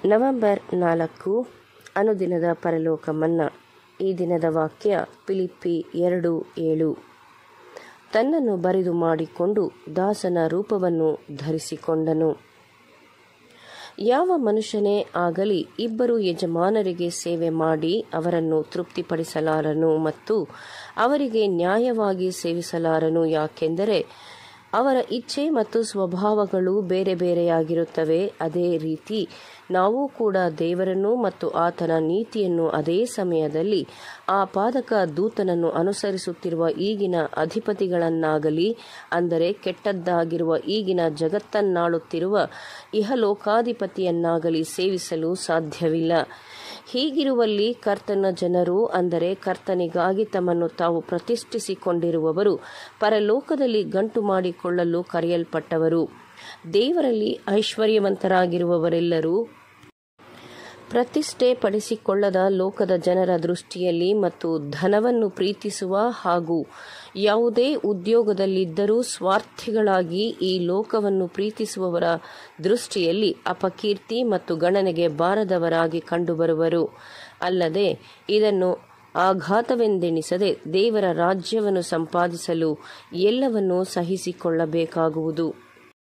November ನಾಲ್ಕು ಅನುದಿನದ ಪರಲೋಕ ಮನ್ನಾ ಈ ದಿನದ ವಾಕ್ಯ ಫಿಲಿಪ್ಪಿ ಎರಡು ಏಳು ತನ್ನನ್ನು ಬರಿದು ಮಾಡಿಕೊಂಡು ದಾಸನ ರೂಪವನ್ನು ಧರಿಸಿಕೊಂಡನು ಯಾವ ಮನುಷ್ಯನೇ ಆಗಲಿ ಇಬ್ಬರು ಯಜಮಾನರಿಗೆ ಸೇವೆ ಮಾಡಿ ಅವರನ್ನು ತೃಪ್ತಿಪಡಿಸಲಾರನು ಮತ್ತು ಅವರಿಗೆ ನ್ಯಾಯವಾಗಿ ಸೇವಿಸಲಾರನು ಯಾಕೆಂದರೆ ಅವರ ಇಚ್ಛೆ ಮತ್ತು ಸ್ವಭಾವಗಳು ಬೇರೆ ಬೇರೆಯಾಗಿರುತ್ತವೆ ಅದೇ ರೀತಿ ನಾವು ಕೂಡ ದೇವರನ್ನು ಮತ್ತು ಆತನ ನೀತಿಯನ್ನು ಅದೇ ಸಮಯದಲ್ಲಿ ಆ ಪಾದಕ ದೂತನನ್ನು ಅನುಸರಿಸುತ್ತಿರುವ ಈಗಿನ ಅಧಿಪತಿಗಳನ್ನಾಗಲಿ ಅಂದರೆ ಕೆಟ್ಟದ್ದಾಗಿರುವ ಈಗಿನ ಜಗತ್ತನ್ನಾಳುತ್ತಿರುವ ಇಹಲೋಕಾಧಿಪತಿಯನ್ನಾಗಲಿ ಸೇವಿಸಲು ಸಾಧ್ಯವಿಲ್ಲ ಹೀಗಿರುವಲ್ಲಿ ಕರ್ತನ ಜನರು ಅಂದರೆ ಕರ್ತನಿಗಾಗಿ ತಮ್ಮನ್ನು ತಾವು ಪ್ರತಿಷ್ಠಿಸಿಕೊಂಡಿರುವವರು ಪರಲೋಕದಲ್ಲಿ ಗಂಟು ಮಾಡಿಕೊಳ್ಳಲು ಕರೆಯಲ್ಪಟ್ಟವರು ದೇವರಲ್ಲಿ ಐಶ್ವರ್ಯವಂತರಾಗಿರುವವರೆಲ್ಲರೂ ಪ್ರತಿಷ್ಠೆ ಪಡಿಸಿಕೊಳ್ಳದ ಲೋಕದ ಜನರ ದೃಷ್ಟಿಯಲ್ಲಿ ಮತ್ತು ಧನವನ್ನು ಪ್ರೀತಿಸುವ ಹಾಗೂ ಯಾವುದೇ ಉದ್ಯೋಗದಲ್ಲಿದ್ದರೂ ಸ್ವಾರ್ಥಿಗಳಾಗಿ ಈ ಲೋಕವನ್ನು ಪ್ರೀತಿಸುವವರ ದೃಷ್ಟಿಯಲ್ಲಿ ಅಪಕೀರ್ತಿ ಮತ್ತು ಗಣನೆಗೆ ಬಾರದವರಾಗಿ ಕಂಡುಬರುವರು ಅಲ್ಲದೆ ಇದನ್ನು ಆಘಾತವೆಂದೆಣಿಸದೆ ದೇವರ ರಾಜ್ಯವನ್ನು ಸಂಪಾದಿಸಲು ಎಲ್ಲವನ್ನೂ ಸಹಿಸಿಕೊಳ್ಳಬೇಕಾಗುವುದು